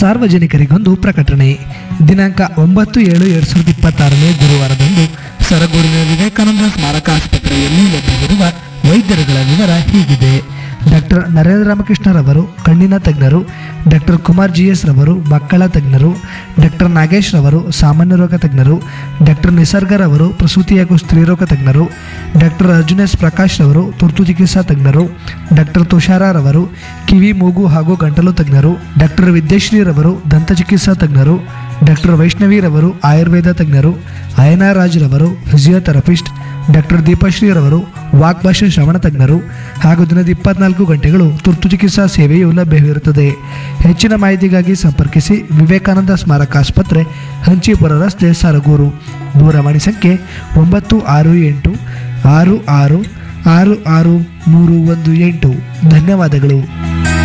ಸಾರ್ವಜನಿಕರಿಗೊಂದು ಪ್ರಕಟಣೆ ದಿನಾಂಕ ಒಂಬತ್ತು ಏಳು ಎರಡು ಸಾವಿರದ ಇಪ್ಪತ್ತಾರನೇ ಗುರುವಾರದಂದು ಸರಗೂರಿನ ವಿವೇಕಾನಂದ ಸ್ಮಾರಕ ಆಸ್ಪತ್ರೆಯಲ್ಲಿ ಲಭ್ಯವಿರುವ ವೈದ್ಯರುಗಳ ವಿವರ ಹೀಗಿದೆ ಡಾಕ್ಟರ್ ನರೇಂದ್ರ ರಾಮಕೃಷ್ಣರವರು ಕಣ್ಣಿನ ತಜ್ಞರು ಡಾಕ್ಟರ್ ಕುಮಾರ್ ಜಿ ಎಸ್ ರವರು ಮಕ್ಕಳ ತಜ್ಞರು ಡಾಕ್ಟರ್ ನಾಗೇಶ್ ರವರು ಸಾಮಾನ್ಯ ರೋಗ ತಜ್ಞರು ಡಾಕ್ಟರ್ ನಿಸರ್ಗರವರು ಪ್ರಸೂತಿ ಹಾಗೂ ಸ್ತ್ರೀರೋಗ ತಜ್ಞರು ಡಾಕ್ಟರ್ ಅರ್ಜುನ್ ಎಸ್ ಪ್ರಕಾಶ್ ರವರು ತುರ್ತು ಚಿಕಿತ್ಸಾ ತಜ್ಞರು ಡಾಕ್ಟರ್ ತುಷಾರರವರು ಕಿವಿ ಮೂಗು ಹಾಗೂ ಗಂಟಲು ತಜ್ಞರು ಡಾಕ್ಟರ್ ವಿದ್ಯಶ್ರೀರವರು ದಂತ ಚಿಕಿತ್ಸಾ ತಜ್ಞರು ಡಾಕ್ಟರ್ ವೈಷ್ಣವಿರವರು ಆಯುರ್ವೇದ ತಜ್ಞರು ಅಯನಾ ರಾಜ್ರವರು ಫಿಸಿಯೋಥೆರಪಿಸ್ಟ್ ಡಾಕ್ಟರ್ ದೀಪಶ್ರೀರವರು ವಾಗ್ಭಾಷೆ ಶ್ರವಣ ತಜ್ಞರು ಹಾಗೂ ದಿನದ ಇಪ್ಪತ್ನಾಲ್ಕು ಗಂಟೆಗಳು ತುರ್ತು ಚಿಕಿತ್ಸಾ ಸೇವೆಯು ಲಭ್ಯವಿರುತ್ತದೆ ಹೆಚ್ಚಿನ ಮಾಹಿತಿಗಾಗಿ ಸಂಪರ್ಕಿಸಿ ವಿವೇಕಾನಂದ ಸ್ಮಾರಕ ಆಸ್ಪತ್ರೆ ಹಂಚಿಪುರ ರಸ್ತೆ ಸರಗೂರು ದೂರವಾಣಿ ಸಂಖ್ಯೆ ಒಂಬತ್ತು ಆರು ಎಂಟು ಆರು ಆರು ಆರು ಆರು ಮೂರು ಒಂದು ಎಂಟು ಧನ್ಯವಾದಗಳು